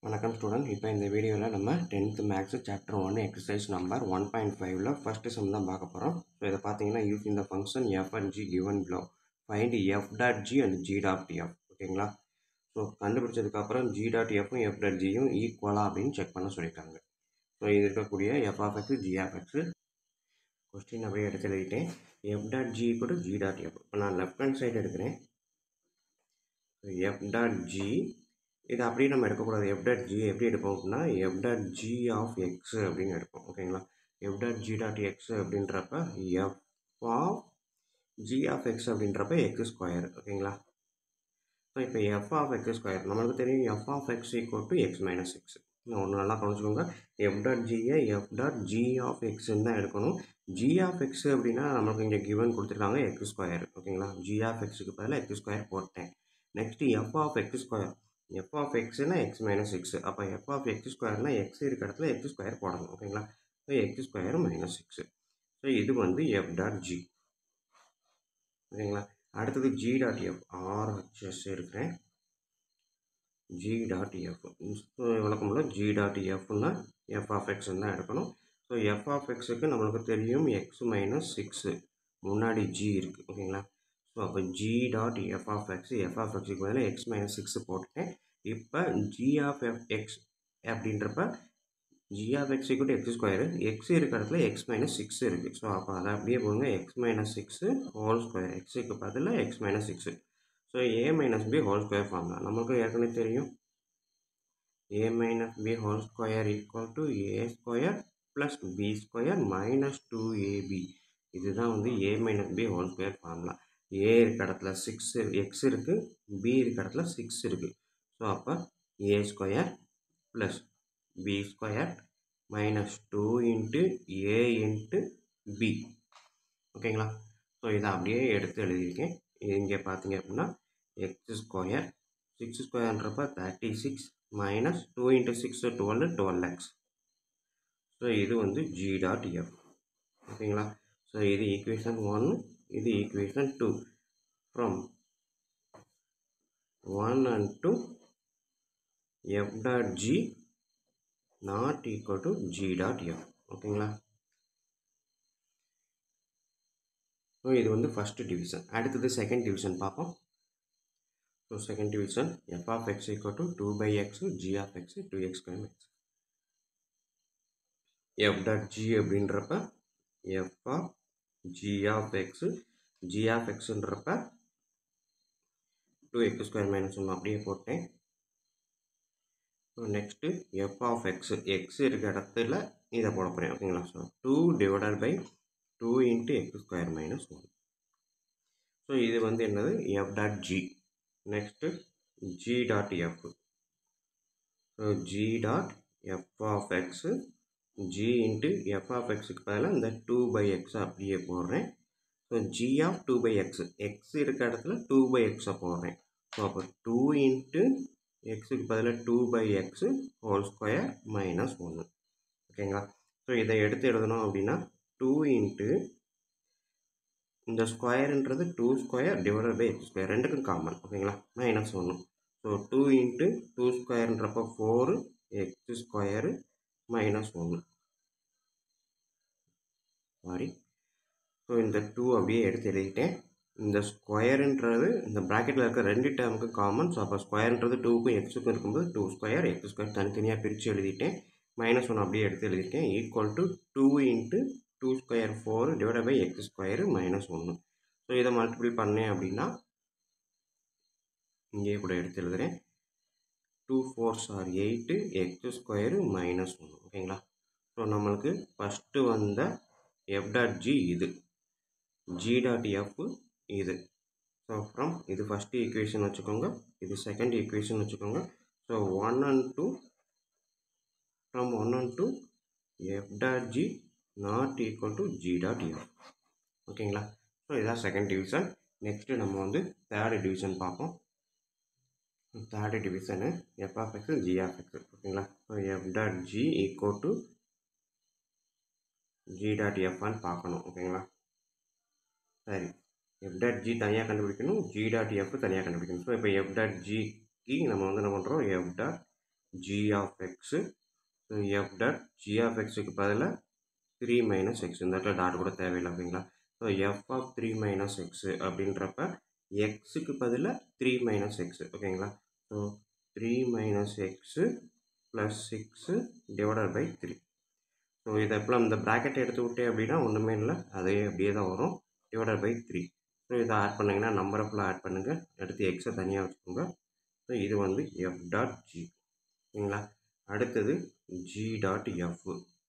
வணக்கம் ஸ்டூடெண்ட் இப்போ இந்த வீடியோவில் நம்ம tenth maths chapter one exercise number one point ஃபைவ்ல ஃபஸ்ட்டு சம் தான் பார்க்க போகிறோம் ஸோ இதை பார்த்தீங்கன்னா using the function F and G given below find F dot G and G dot F ஓகேங்களா ஸோ கண்டுபிடிச்சதுக்கப்புறம் ஜி டாட் எஃப்பும் எஃப் டாட் ஜியும் ஈக்குவலா அப்படின்னு செக் பண்ண சொல்லியிருக்காங்க ஸோ இது இருக்கக்கூடிய F of x G of X question அப்படியே எடுத்து எழுதிட்டேன் எஃப் டாட் ஜி கூட ஜி டாட் எஃப் இப்போ நான் லெஃப்ட் ஹேண்ட் சைடு எடுக்கிறேன் எஃப் டாட் ஜி இது அப்படியே நம்ம எடுக்கக்கூடாது எஃப் டாட் ஜி எப்படி எடுப்போம் அப்படின்னா F dot G of X அப்படின்னு எடுப்போம் ஓகேங்களா F dot G dot X அப்படின்றப்ப F of G of X அப்படின்றப்ப எக்ஸ் ஸ்கொயர் ஓகேங்களா ஸோ இப்போ எஃப் ஆஃப் எக்ஸ் ஸ்கொயர் நம்மளுக்கு தெரியும் F of X equal to X minus X ஒன்று நல்லா கவனிச்சுக்கோங்க எஃப் டாட் ஜியை எஃப் டாட் ஜி ஆஃப் எக்ஸ்ன்னு தான் எடுக்கணும் ஜி ஆஃப் எக்ஸ் அப்படின்னா நம்மளுக்கு இங்கே கிவன் கொடுத்துருக்காங்க எக்ஸ் ஸ்கொயர் ஓகேங்களா ஜி ஆஃப் எக்ஸுக்கு பதிலாக எக்ஸ் ஸ்கொயர் போட்டேன் next F of X square F of எக்ஸ்னா எக்ஸ் மைனஸ் எக்ஸ் அப்போ எஃப் ஆஃப் எக்ஸ் ஸ்கொயர்னா எக்ஸ் இருக்க இடத்துல எக்ஸ் ஸ்கொயர் போடணும் ஓகேங்களா so X square minus X so இது வந்து எஃப் டாட் ஜி ஓகேங்களா அடுத்தது ஜி டாட் எஃப் ஆர்ஹெச்எஸ் இருக்கிறேன் ஜி டாட் எஃப் ஸோ வழக்கம்போல் ஜி டாட் எஃப்னா எஃப் ஆஃப் எக்ஸ்ன்னு தான் எடுக்கணும் ஸோ எஃப் ஆஃப் எக்ஸுக்கு நம்மளுக்கு தெரியும் எக்ஸ் மைனஸ் சிக்ஸு முன்னாடி ஜி இருக்குது ஓகேங்களா ஸோ அப்போ G dot F of X F of எக்ஸுக்கு பதிலாக எக்ஸ் மைனஸ் சிக்ஸ் போட்டுட்டேன் இப்போ ஜி ஆஃப் எஃப் எக்ஸ் அப்படின்றப்ப G of X equal X square X இருக்க இடத்துல எக்ஸ் மைனஸ் சிக்ஸ் இருக்குது ஸோ அப்போ அதை அப்படியே போடுங்க X minus six whole square எக்ஸுக்கு பதிலாக X minus six so A minus B whole square ஃபார்ம்லாம் நமக்கு ஏற்கனவே தெரியும் ஏ minus B whole square equal to A square plus B square minus two A B இதுதான் வந்து A minus B whole square ஃபார்ம்லாம் A இருக்க இடத்துல சிக்ஸ் எக்ஸ் இருக்குது பி இருக்க இடத்துல சிக்ஸ் இருக்குது ஸோ அப்போ a square plus B square minus two into a into b ஓகேங்களா ஸோ இதை அப்படியே எடுத்து எழுதியிருக்கேன் இது இங்கே பார்த்தீங்க அப்படின்னா எக்ஸ் ஸ்கொயர் சிக்ஸ் ஸ்கொயர்ன்றப்ப thirty six minus two into six twelve twelve x so இது வந்து ஜி டாட் எஃப் ஓகேங்களா ஸோ இது ஈக்குவேஷன் ஒன் இது equation two from one and two f dot g not equal to g dot F ஓகேங்களா so இது வந்து first division அடுத்தது second division பார்ப்போம் so second division f of X equal to two by x g of x two x square x f dot g அப்படின்றப்ப F of G of x G of எக்ஸுன்றப்ப two x square minus ஒன்று அப்படியே போட்டேன் next F of x x இருக்க இடத்துல இதை போட போகிறேன் ஓகேங்களா so two divided by two into x square minus one so இது வந்து என்னது f dot G next g dot F so g dot F of x g into f of எக்ஸுக்கு பதிலாக இந்த டூ பை எக்ஸ் அப்படியே போடுறேன் so g of two by x x இருக்க இடத்துல டூ பை எக்ஸை போடுறேன் ஸோ அப்போ டூ இன்ட்டு எக்ஸுக்கு பதிலாக two by x whole square minus ஒன்று ஓகேங்களா ஸோ இதை எடுத்து எழுதணும் அப்படின்னா டூ இன்ட்டு இந்த ஸ்கொயருன்றது two square divided by x square ரெண்டுக்கும் காமன் ஓகேங்களா மைனஸ் ஒன்று ஸோ டூ இன்ட்டு டூ ஸ்கொயர்ன்றப்போ ஃபோரு எக்ஸ் ஸ்கொயரு மைனஸ் ஒன்று சாரி ஸோ இந்த டூ அப்படியே எடுத்து எழுதிட்டேன் இந்த ஸ்கொயருன்றது இந்த ப்ராக்கெட்டில் இருக்க ரெண்டு டேர்முக்கு காமன் ஸோ அப்போ ஸ்கொயர்ன்றது டூக்கும் எக்ஸுக்கும் இருக்கும்போது டூ ஸ்கொயர் எக்ஸ் ஸ்கொயர் தனித்தனியாக பிரித்து எழுதிட்டேன் மைனஸ் ஒன் அப்படியே எடுத்து எழுதியிருக்கேன் equal to two into two square four divide by x square minus ஒன்று ஸோ இதை மல்டிபிள் பண்ணேன் அப்படின்னா இங்கேயே கூட எடுத்து எழுதுகிறேன் two fours are eight x square minus ஒன்று ஓகேங்களா ஸோ நம்மளுக்கு ஃபஸ்ட்டு வந்த எஃப் டாட் ஜி இது ஜி டாட் எஃப் இது ஸோ ஃப்ரம் இது ஃபஸ்ட்டு ஈக்குவேஷன் வச்சுக்கோங்க இது செகண்ட் ஈக்குவேஷன் வச்சுக்கோங்க so one and two from one and two f dot g not equal to g dot F ஓகேங்களா so இதான் second division next நம்ம வந்து தேர்டு டிவிஷன் பார்ப்போம் third division f of x g of x ஓகேங்களா so f dot g equal to g dot எஃப்னு பார்க்கணும் ஓகேங்களா சரி எஃப் டாட் ஜி தனியாக கண்டுபிடிக்கணும் ஜி டாட் எஃப் தனியாக கண்டுபிடிக்கணும் ஸோ இப்போ எஃப் டாட் ஜிக்கு நம்ம வந்து என்ன பண்ணுறோம் f dot G of x so f dot G of எக்ஸுக்கு பதிலாக த்ரீ மைனஸ் எக்ஸ் இந்த இடத்துல டாட் கூட தேவையில்லை ஓகேங்களா so f of three minus x அப்படின்றப்ப எக்ஸுக்கு பதிலாக த்ரீ மைனஸ் எக்ஸு ஓகேங்களா so three minus x plus six divided by three so இதை எப்பலாம் இந்த ப்ராக்கெட் எடுத்து விட்டே அப்படின்னா ஒன்றுமே இல்லை அதே அப்படியே தான் வரும் டிவைடட் பை த்ரீ ஸோ இதை ஆட் பண்ணிங்கன்னா நம்பரை ஃபுல்லாக ஆட் பண்ணுங்கள் எடுத்து எக்ஸை தனியாக வச்சுக்கோங்க ஸோ இது வந்து எஃப் டாட் ஜி ஓகேங்களா அடுத்தது G dot F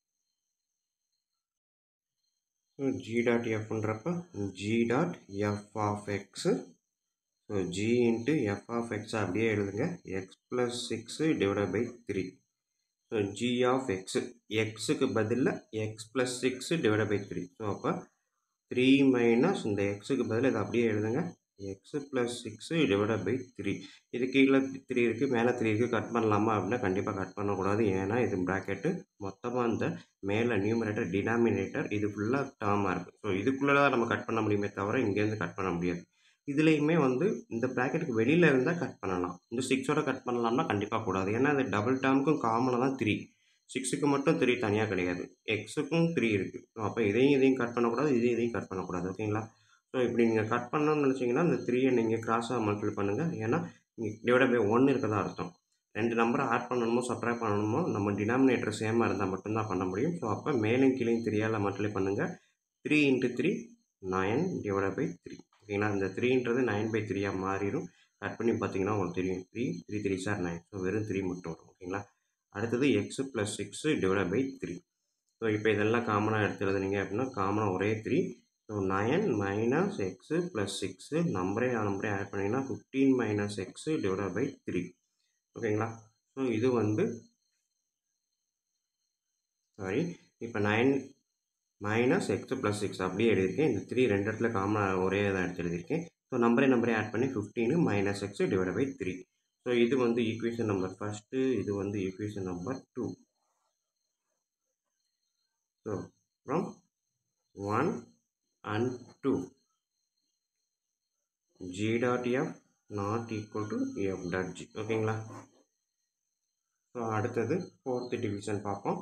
so g dot எஃப்ன்றப்ப g dot F of x so g into f of x அப்படியே எழுதுங்க x plus six divide by three so g of x எக்ஸுக்கு பதிலில் x plus six divide by three so அப்போ three minus இந்த எக்ஸுக்கு பதில் இதை அப்படியே எழுதுங்க x plus six divide by three இது கீழே த்ரீ இருக்குது மேலே த்ரீ இருக்குது கட் பண்ணலாமா அப்படின்னா கண்டிப்பாக கட் பண்ணக்கூடாது ஏன்னா இது ப்ராக்கெட்டு மொத்தமாக இந்த மேலே நியூமரேட்டர் டினாமினேட்டர் இது ஃபுல்லாக டேர்மாக இருக்குது ஸோ இதுக்குள்ளே தான் நம்ம கட் பண்ண முடியுமே தவிர இங்கேருந்து கட் பண்ண முடியாது இதுலேயுமே வந்து இந்த ப்ராக்கெட்டுக்கு வெளியில் இருந்தால் கட் பண்ணலாம் இந்த சிக்ஸோட கட் பண்ணலாம்னா கண்டிப்பாக கூடாது ஏன்னா இந்த டபுள் டேர்முக்கும் காமனாக தான் த்ரீ சிக்ஸுக்கு மட்டும் த்ரீ தனியாக கிடையாது எக்ஸுக்கும் த்ரீ இருக்குது ஸோ அப்போ இதையும் இதையும் கட் பண்ணக்கூடாது இதையும் இதையும் கட் பண்ணக்கூடாது ஓகேங்களா ஸோ இப்படி நீங்கள் கட் பண்ணணும்னு நினச்சிங்கன்னா இந்த த்ரீயை நீங்கள் கிராஸாக மல்டிபிள் பண்ணுங்கள் ஏன்னா டிவைட் பை ஒன்று இருக்கதா அர்த்தம் ரெண்டு நம்பரை ஆட் பண்ணணுமோ சப்ராக்ட் பண்ணணுமோ நம்ம டினாமினேட்டர் சேமாக இருந்தால் மட்டும்தான் பண்ண முடியும் ஸோ அப்போ மேலும் கீழையும் த்ரீயால் மல்டிப்ளை பண்ணுங்கள் three into three nine divide by three ஓகேங்களா இந்த த்ரீன்றது நைன் பை த்ரீயாக மாறிடும் கட் பண்ணி பார்த்தீங்கன்னா உங்களுக்கு தெரியும் three three three sir nine so வெறும் த்ரீ மட்டும் வரும் ஓகேங்களா அடுத்தது x plus six divide by three so இப்போ இதெல்லாம் காமனாக எடுத்து எழுதுனீங்க அப்படின்னா காமனாக ஒரே three so nine minus x plus six நம்பரே நம்பரே ஆட் பண்ணிங்கன்னா fifteen minus x divide by three ஓகேங்களா ஸோ இது வந்து சாரி இப்போ nine minus x plus six அப்படியே எழுதியிருக்கேன் இந்த த்ரீ ரெண்டு இடத்துல காமனாக ஒரே தான் எடுத்து எழுதியிருக்கேன் ஸோ நம்பரே நம்பரே ஆட் பண்ணி fifteen minus x divide by three so இது வந்து ஈக்குவேஷன் நம்பர் ஃபஸ்ட்டு இது வந்து equation number two so from one and two g dot f not equal to f dot G ஓகேங்களா ஸோ அடுத்தது ஃபோர்த்து டிவிஷன் பார்ப்போம்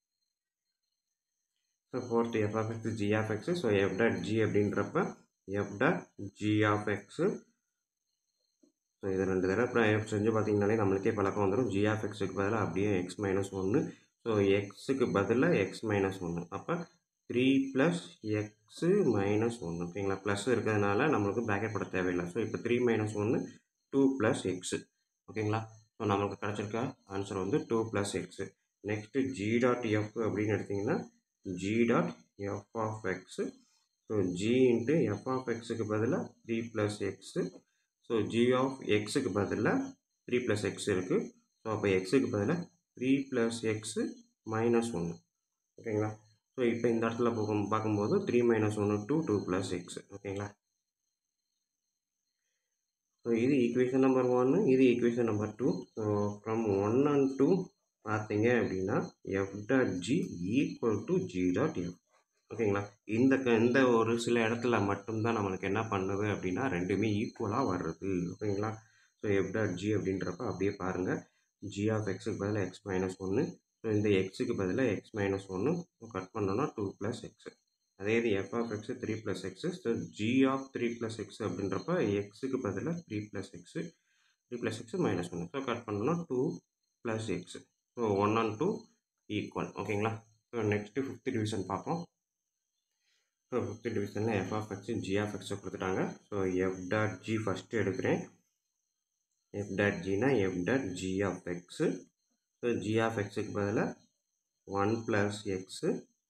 so fourth f of x g of x so f dot g அப்படின்றப்ப f dot G of x so இது ரெண்டு தடவை F செஞ்சு பார்த்தீங்கனாலே நம்மளுக்கே பழக்கம் வந்துடும் ஜி ஆஃப் எக்ஸுக்கு பதிலாக அப்படியே எக்ஸ் மைனஸ் ஒன்று ஸோ எக்ஸுக்கு பதிலாக எக்ஸ் மைனஸ் ஒன்று அப்போ த்ரீ ப்ளஸ் எக்ஸு மைனஸ் ஒன்று ஓகேங்களா ப்ளஸ் இருக்கிறதுனால நம்மளுக்கு ப்ராக்கெட் போட தேவையில்லை ஸோ இப்போ த்ரீ மைனஸ் ஒன்று டூ ப்ளஸ் எக்ஸு ஓகேங்களா ஸோ நம்மளுக்கு கிடச்சிருக்க ஆன்சர் வந்து two plus x next g dot f அப்படின்னு எடுத்திங்கன்னா g dot F of x so g into f of எக்ஸுக்கு பதிலாக three plus x so g of எக்ஸுக்கு பதிலாக த்ரீ ப்ளஸ் எக்ஸ் இருக்குது ஸோ அப்போ எக்ஸுக்கு பதிலாக த்ரீ ப்ளஸ் எக்ஸு மைனஸ் ஒன்று ஓகேங்களா ஸோ இப்போ இந்த இடத்துல போகும் பார்க்கும்போது த்ரீ மைனஸ் ஒன்று டூ டூ ப்ளஸ் எக்ஸ் ஓகேங்களா ஸோ இது ஈக்குவேஷன் நம்பர் ஒன்று இது equation number two so from one and two பார்த்தீங்க அப்படின்னா F dot g equal to g dot F ஓகேங்களா இந்த க இந்த ஒரு சில இடத்துல மட்டும்தான் நம்மளுக்கு என்ன பண்ணுது அப்படின்னா ரெண்டுமே ஈக்குவலாக வர்றது ஓகேங்களா ஸோ எஃப் டாட் ஜி அப்படின்றப்ப அப்படியே பாருங்கள் ஜி ஆஃப் எக்ஸுக்கு பதிலாக எக்ஸ் மைனஸ் ஒன்று ஸோ இந்த எக்ஸுக்கு பதிலாக எக்ஸ் மைனஸ் ஒன்று கட் பண்ணோன்னா டூ ப்ளஸ் எக்ஸு அதே இது f of x three plus x so g of three plus x அப்படின்றப்ப எக்ஸுக்கு பதிலாக three plus x three plus x minus ஒன்று ஸோ கட் பண்ணோன்னா two plus x so one and two equal ஓகேங்களா so next fifth division பார்ப்போம் so fifth டிவிஷனில் f of x G of எக்ஸை கொடுத்துட்டாங்க so f dot g first எடுக்கிறேன் F dot ஜினா f dot G of x so g of எக்ஸுக்கு பதிலாக one plus x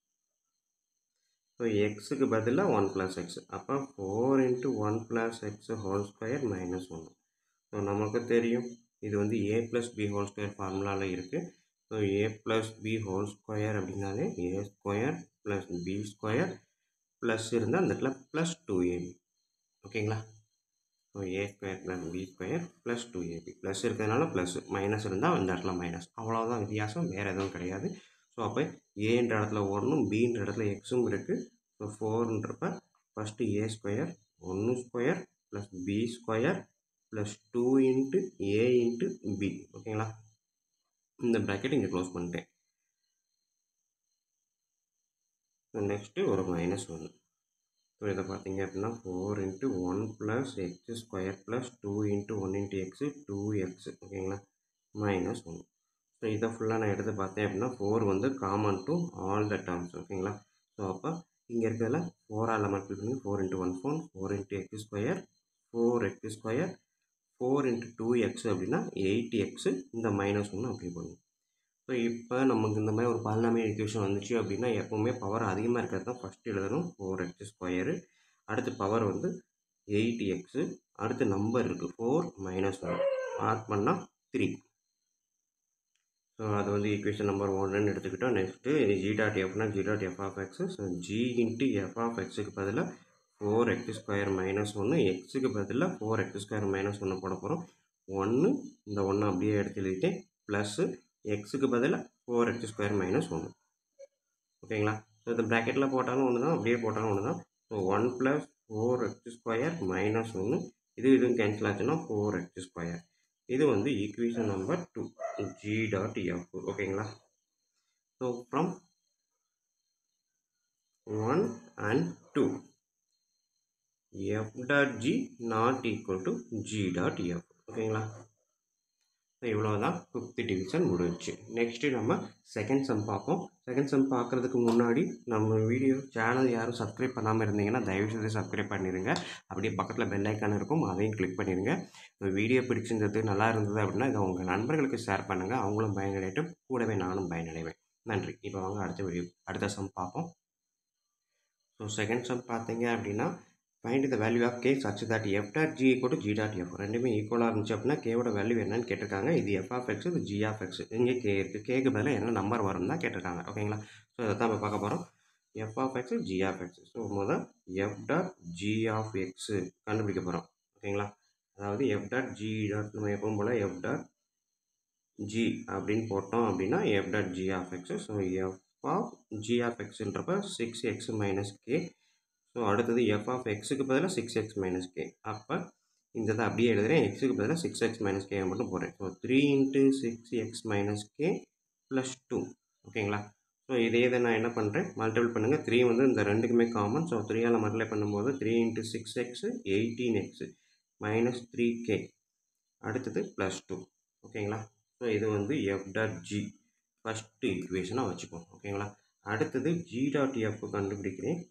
so எக்ஸுக்கு பதிலாக ஒன் ப்ளஸ் எக்ஸ் அப்போ four into one plus x whole square minus ஒன்று ஸோ நமக்கு தெரியும் இது வந்து a plus b whole square ஃபார்முலாவில் இருக்குது so a plus b whole square அப்படின்னாலே a square plus B square plus இருந்தால் அந்த இடத்துல ப்ளஸ் டூ ஏபி ஓகேங்களா so a square plus B square plus two AB plus இருக்கிறதுனால ப்ளஸ் மைனஸ் இருந்தால் இந்த இடத்துல மைனஸ் அவ்வளோதான் வித்தியாசம் வேறு எதுவும் கிடையாது ஸோ அப்போ ஏன்ற இடத்துல ஒன்றும் பின்ற இடத்துல எக்ஸும் இருக்குது ஸோ ஃபோர்ன்றப்ப ஃபஸ்ட்டு ஏ ஸ்கொயர் ஒன்று square plus B square plus two into a into b ஓகேங்களா இந்த ப்ராக்கெட் இங்கே க்ளோஸ் பண்ணிட்டேன் நெக்ஸ்ட்டு ஒரு மைனஸ் ஒன்று ஸோ இதை பார்த்தீங்க அப்படின்னா four into one plus x square plus two into one into x two x ஓகேங்களா மைனஸ் ஒன் ஸோ இதை ஃபுல்லாக நான் எடுத்து பார்த்தேன் அப்படின்னா ஃபோர் வந்து common to all the terms ஓகேங்களா ஸோ அப்போ இங்கே இருக்கிறதுல ஃபோரால் மல்டிபிள் பண்ணி four into one phone four into x square four x square four into two x அப்படின்னா எயிட் எக்ஸு இந்த மைனஸ் ஒன்று அப்படி பண்ணும் ஸோ இப்போ நமக்கு இந்த மாதிரி ஒரு பாலினாமியல் ஈக்குவேஷன் வந்துச்சு அப்படின்னா எப்போவுமே பவர் அதிகமாக இருக்கிறது தான் ஃபஸ்ட்டு எழுதணும் ஃபோர் எக்ஸ் ஸ்கொயரு அடுத்து பவர் வந்து எயிட் எக்ஸு அடுத்து நம்பர் இருக்குது ஃபோர் மைனஸ் ஒன் மார்க் பண்ணால் த்ரீ ஸோ அது வந்து ஈக்குவேஷன் நம்பர் ஒன்றுன்னு எடுத்துக்கிட்டோம் நெக்ஸ்ட்டு இது ஜி டாட் எஃப்னா g dot F of x so g into f of எக்ஸுக்கு பதிலாக ஃபோர் எக்ஸ் ஸ்கொயர் மைனஸ் ஒன்று எக்ஸுக்கு பதிலாக ஃபோர் எக்ஸ் ஸ்கொயர் மைனஸ் ஒன்று போட போகிறோம் ஒன்று இந்த ஒன்று அப்படியே எடுத்து எழுதிட்டேன் ப்ளஸ்ஸு எக்ஸுக்கு பதிலாக ஃபோர் எக்ஸ் ஸ்கொயர் மைனஸ் ஒன்று ஓகேங்களா ஸோ இந்த ப்ராக்கெட்டில் போட்டாலும் ஒன்று தான் அப்படியே போட்டாலும் ஒன்று தான் so one plus four x square minus ஒன்று இது இதுவும் கேன்சல் ஆச்சுன்னா ஃபோர் எக்ஸ் ஸ்கொயர் இது வந்து equation number two g dot F ஓகேங்களா so from one and two f dot g not equal to g dot F ஓகேங்களா so இவ்வளோ தான் ஃபிஃப்த் டிவிஷன் முடிஞ்சிச்சு நெக்ஸ்ட்டு நம்ம செகண்ட் சம் பார்ப்போம் செகண்ட் சம் பார்க்குறதுக்கு முன்னாடி நம்ம வீடியோ சேனல் யாரும் சப்ஸ்கிரைப் பண்ணாமல் இருந்தீங்கன்னா தயவுசெய்து சப்ஸ்கிரைப் பண்ணிடுங்க அப்படியே பக்கத்தில் பெல் ஐக்கான் இருக்கும் அதையும் கிளிக் பண்ணிடுங்க இந்த வீடியோ பிடிச்சிருந்தது நல்லா இருந்தது அப்படின்னா இதை உங்கள் நண்பர்களுக்கு ஷேர் பண்ணுங்கள் அவங்களும் பயனடையட்டும் கூடவே நானும் பயனடைவேன் நன்றி இப்போ வாங்க அடுத்த வீடியோ அடுத்த சம் பார்ப்போம் ஸோ செகண்ட் சம் பார்த்தீங்க அப்படின்னா find the value of k such that f dot g equal to g dot f ரெண்டுமே ஈக்குவலாக இருந்துச்சு அப்படின்னா கேவோட வேல்யூ என்னன்னு கேட்டிருக்காங்க இது எஃப் ஆஃப் எக்ஸ் இது ஜி ஆஃப் எக்ஸ் இங்கே கே இருக்குது கேக்கு பதிலாக என்ன நம்பர் வரும் தான் கேட்டிருக்காங்க ஓகேங்களா ஸோ இதை தான் நம்ம பார்க்க போகிறோம் f of x g of x so முதல் f dot G of x கண்டுபிடிக்க போகிறோம் ஓகேங்களா அதாவது எஃப் டாட் ஜி டாட் நம்ம எப்பவும் போல் எஃப் டாட் ஜி அப்படின்னு போட்டோம் அப்படின்னா F dot G of x so f of G of எக்ஸுன்றப்ப six x minus k so அடுத்தது எஃப் ஆஃப் எக்ஸுக்கு பதிலாக சிக்ஸ் எக்ஸ் மைனஸ் கே அப்போ இந்த இதை அப்படியே எழுதுகிறேன் எக்ஸுக்கு பதிலாக சிக்ஸ் எக்ஸ் மைனஸ் கே மட்டும் போடுறேன் so three into six x minus k plus two ஓகேங்களா ஸோ இதே இதை நான் என்ன பண்ணுறேன் மல்டிபிள் பண்ணுங்கள் த்ரீ வந்து இந்த ரெண்டுக்குமே காமன் ஸோ த்ரீயால் மல்டிப்ளை பண்ணும்போது three into six x eighteen x minus three k அடுத்தது ப்ளஸ் டூ ஓகேங்களா ஸோ இது வந்து எஃப் டாட் ஜி ஃபஸ்ட்டு ஈக்குவேஷனாக வச்சுப்போம் ஓகேங்களா அடுத்தது ஜி டாட் எஃப் கண்டுபிடிக்கிறேன்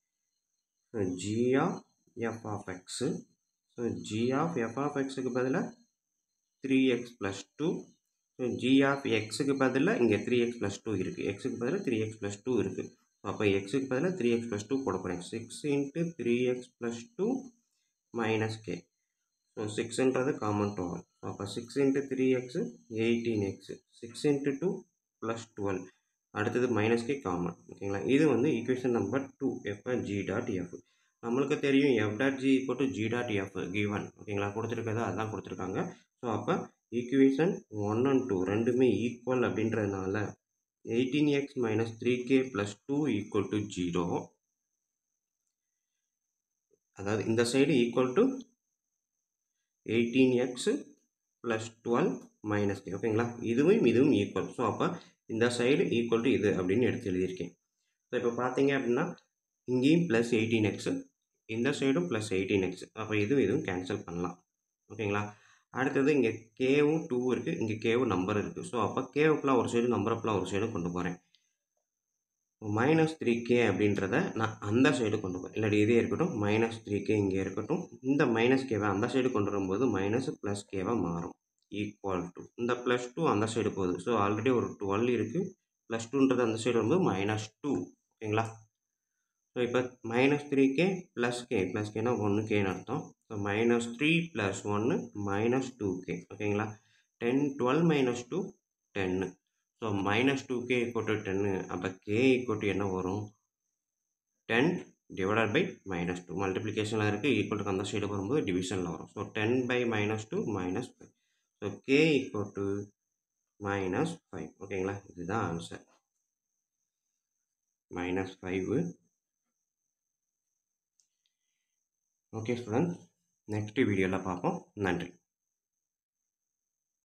so g of f of x so g of f of எக்ஸுக்கு பதிலாக three x plus two so g of எக்ஸுக்கு பதிலாக இங்கே த்ரீ எக்ஸ் ப்ளஸ் டூ இருக்குது எக்ஸுக்கு பதிலாக த்ரீ எக்ஸ் ப்ளஸ் டூ இருக்குது அப்போ எக்ஸுக்கு பதிலாக த்ரீ எக்ஸ் ப்ளஸ் டூ போட போகிறேன் six into three x plus two minus k so சிக்ஸுன்றது காமன் டு ஆல் அப்போ six into three x eighteen x six into two plus twelve அடுத்தது minus k common ஓகேங்களா இது வந்து equation number two f g dot f நம்மளுக்கு தெரியும் f dot g equal to g dot f given ஓகேங்களா கொடுத்துருக்கதா அதான் கொடுத்துருக்காங்க ஸோ அப்போ ஈக்குவேஷன் ஒன் அண்ட் டூ ரெண்டுமே ஈக்குவல் அப்படின்றதுனால eighteen x minus three k plus two equal to zero அதாவது இந்த side equal to eighteen x plus twelve minus k ஓகேங்களா இதுவும் இதுவும் ஈக்குவல் ஸோ அப்போ இந்த சைடு ஈக்குவல் டு இது அப்படின்னு எடுத்து எழுதியிருக்கேன் ஸோ இப்போ பார்த்தீங்க அப்படின்னா இங்கேயும் ப்ளஸ் எயிட்டீன் எக்ஸு இந்த சைடும் ப்ளஸ் எயிட்டீன் எக்ஸ் அப்போ இதுவும் இதுவும் கேன்சல் பண்ணலாம் ஓகேங்களா அடுத்தது இங்கே கேவும் டூ இருக்குது இங்கே கேவும் நம்பர் இருக்குது ஸோ அப்போ கேவுக்குலாம் ஒரு சைடு நம்பரப்புலாம் ஒரு சைடு கொண்டு போகிறேன் மைனஸ் த்ரீ கே அப்படின்றத நான் அந்த சைடு கொண்டு போகிறேன் இல்லாட்டி இதே இருக்கட்டும் மைனஸ் த்ரீ கே இங்கே இருக்கட்டும் இந்த மைனஸ் கேவை அந்த சைடு கொண்டு வரும்போது மைனஸ் ப்ளஸ் கேவாக மாறும் ஈக்குவல் டு இந்த ப்ளஸ் டூ அந்த சைடு போகுது ஸோ ஆல்ரெடி ஒரு டுவெல் இருக்குது ப்ளஸ் டூன்றது அந்த சைடு வரும்போது மைனஸ் டூ ஓகேங்களா ஸோ இப்போ minus three k plus k plus கேனா ஒன்று கேன்னு அர்த்தம் ஸோ மைனஸ் த்ரீ ப்ளஸ் ஒன்று மைனஸ் டூ கே ஓகேங்களா டென் டுவெல் மைனஸ் டூ டென்னு so minus two k equal to டென்னு அப்போ கே ஈக்குவல் டு என்ன வரும் ten divided by minus two மல்டிப்ளிகேஷனில் இருக்குது ஈக்குவல் டு அந்த சைடு வரும்போது டிவிஷனில் வரும் so ten by minus two minus five so k equal to minus five ஓகேங்களா இதுதான் answer minus five okay student next வீடியோவில் பார்ப்போம் நன்றி